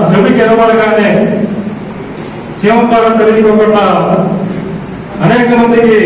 చెవికి ఎనబడగానే చీమపారం తెలియకోకుండా అనేక మందికి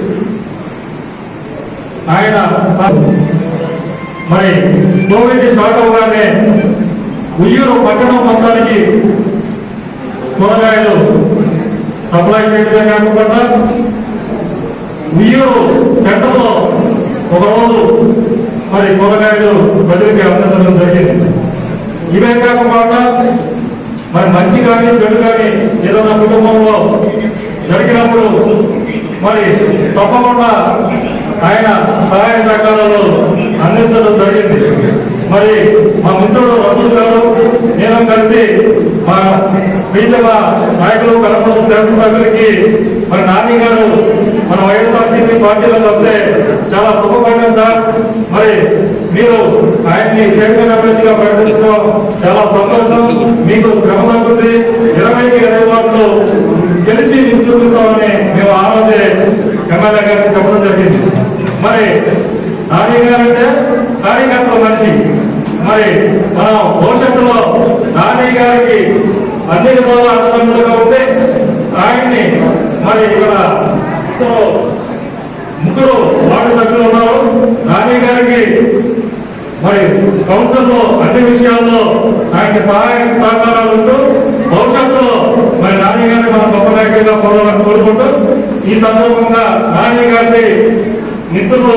ఆయన స- మరి కోవిడ్ స్టార్ట్ అవగానే ఉయ్యూరు పట్టణం మొత్తానికి కూరగాయలు సప్లై చేయడమే కాకుండా ఉయ్యూరు సెంటర్లో ఒక రోజు మరి కూరగాయలు ప్రజలకి అందించడం జరిగింది ఇవే కాకుండా మరి మంచి కానీ చెడు కానీ ఏదైనా కుటుంబంలో జరిగినప్పుడు మరి తప్పకుండా ఆయన సహాయ సహకారాలు అందించడం జరిగింది మరి మా మిత్రుడు రసూల్ గారు నేను కలిసి మా ప్రీతమ నాయకులు కనపడు శాసనసభ్యులకి మరి నాని గారు మన వైఎస్ఆర్సీపీ పార్టీలో వస్తే చాలా శుభపడ్డాం సార్ మరి మీరు ఆయన్ని చైర్మన్ అభ్యర్థిగా ప్రకటించడం చాలా సంతోషం మీకు శ్రమ తగ్గుతుంది ఇరవైకి ఇరవై వాటిలో గెలిచి మీకు చూపిస్తామని మేము ఆ రోజే ఎమ్మెల్యే గారికి చెప్పడం జరిగింది మరి నాని గారు అంటే కార్యకర్తల మనిషి మరి మనం భవిష్యత్తులో నాని గారికి అన్ని విధాలా అన్నదమ్ములుగా ఉంటే ఆయన్ని మరి ఇక్కడ ఇద్దరు ముగ్గురు వార్డు సభ్యులు ఉన్నారు నాని గారికి మరి కౌన్సిల్ లో అన్ని విషయాల్లో ఆయనకి సహాయ సహకారాలు ఉంటూ భవిష్యత్తులో మరి నాని గారిని మన గొప్ప నాయకుడిగా పొందాలని కోరుకుంటూ ఈ సందర్భంగా నాని గారిని మిత్రులు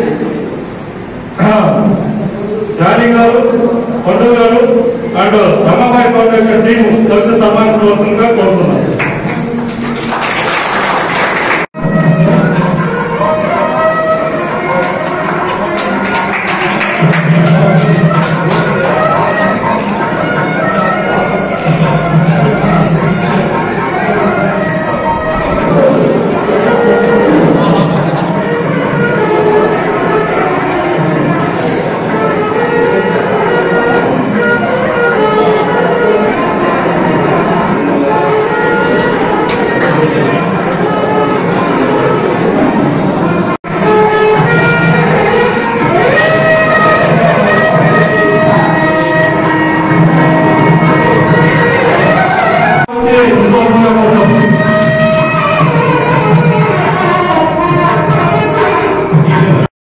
జానీ గారు పండు గారు అండ్ రమాబాయి ఫౌండేషన్ టీం కలిసి సన్మానించవలసిందిగా కోరుతున్నాను